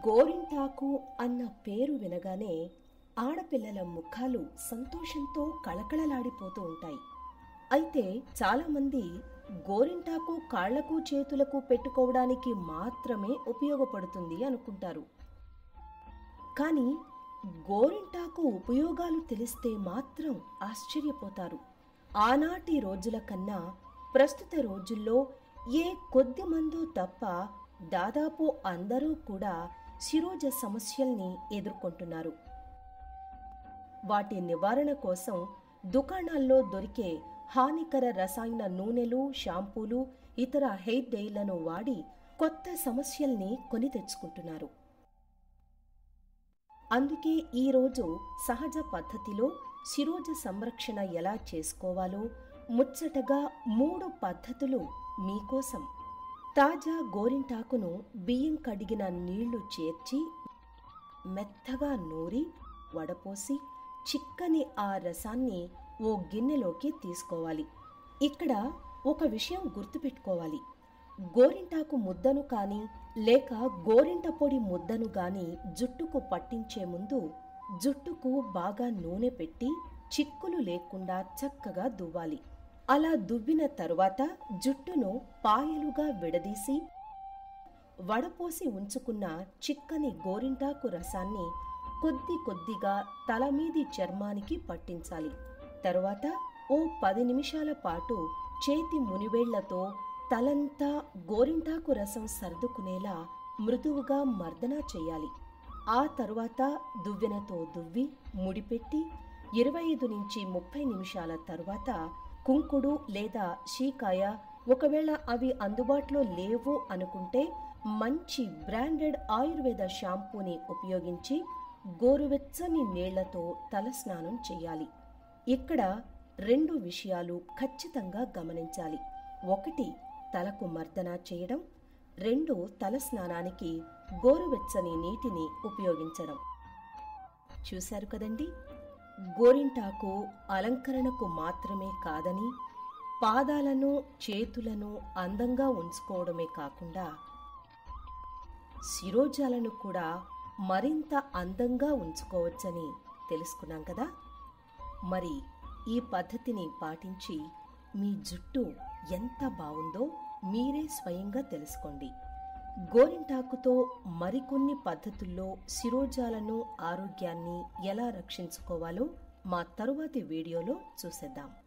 గోరింటాకు అన్న పేరు వినగానే ఆడపిల్లల ముఖాలు సంతోషంతో కళకళలాడిపోతూ ఉంటాయి అయితే చాలామంది గోరింటాకు కాళ్లకు చేతులకు పెట్టుకోవడానికి మాత్రమే ఉపయోగపడుతుంది అనుకుంటారు కానీ గోరింటాకు ఉపయోగాలు తెలిస్తే మాత్రం ఆశ్చర్యపోతారు ఆనాటి రోజుల కన్నా ప్రస్తుత రోజుల్లో ఏ కొద్ది మందో తప్ప దాదాపు అందరూ కూడా శిరోజ సమస్యల్ని ఎదుర్కొంటున్నారు వాటి నివారణ కోసం దుకాణాల్లో దొరికే హానికర రసాయన నూనెలు షాంపూలు ఇతర హెయిర్ డైలను వాడి కొత్త సమస్యల్ని కొని తెచ్చుకుంటున్నారు అందుకే ఈరోజు సహజ పద్ధతిలో శిరోజ సంరక్షణ ఎలా చేసుకోవాలో ముచ్చటగా మూడు పద్ధతులు మీకోసం తాజా గోరింటాకును బియ్యం కడిగిన నీళ్లు చేర్చి మెత్తగా నూరి వడపోసి చిక్కని ఆ రసాన్ని ఓ గిన్నెలోకి తీసుకోవాలి ఇక్కడ ఒక విషయం గుర్తుపెట్టుకోవాలి గోరింటాకు ముద్దను కాని లేక గోరింట పొడి ముద్దను గాని జుట్టుకు పట్టించే ముందు జుట్టుకు బాగా నూనె పెట్టి చిక్కులు లేకుండా చక్కగా దువ్వాలి అలా దువ్విన తరువాత జుట్టును పాయలుగా విడదీసి వడపోసి ఉంచుకున్న చిక్కని గోరింటాకు రసాన్ని కొద్ది కొద్దిగా తలమీది చర్మానికి పట్టించాలి తరువాత ఓ పది నిమిషాల పాటు చేతి మునివేళ్లతో తలంతా గోరింటాకు రసం సర్దుకునేలా మృదువుగా మర్దన చేయాలి ఆ తరువాత దువ్వెనతో దువ్వి ముడిపెట్టి ఇరవై ఐదు నుంచి ముప్పై నిమిషాల తరువాత కుంకుడు లేదా షీకాయ ఒకవేళ అవి అందుబాటులో లేవు అనుకుంటే మంచి బ్రాండెడ్ ఆయుర్వేద షాంపూని ఉపయోగించి గోరువెచ్చని నీళ్లతో తలస్నానం చేయాలి ఇక్కడ రెండు విషయాలు ఖచ్చితంగా గమనించాలి ఒకటి తలకు మర్దన చేయడం రెండు తలస్నానానికి గోరువెచ్చని నీటిని ఉపయోగించడం చూశారు కదండి గోరింటాకు అలంకరణకు మాత్రమే కాదని పాదాలను చేతులను అందంగా ఉంచుకోవడమే కాకుండా శిరోజాలను కూడా మరింత అందంగా ఉంచుకోవచ్చని తెలుసుకున్నాం కదా మరి ఈ పద్ధతిని పాటించి మీ జుట్టు ఎంత బాగుందో మీరే స్వయంగా తెలుసుకోండి గోరింటాకుతో మరికొన్ని పద్ధతుల్లో శిరోజాలను ఆరోగ్యాన్ని ఎలా రక్షించుకోవాలో మా తరువాతి వీడియోలో చూసేద్దాం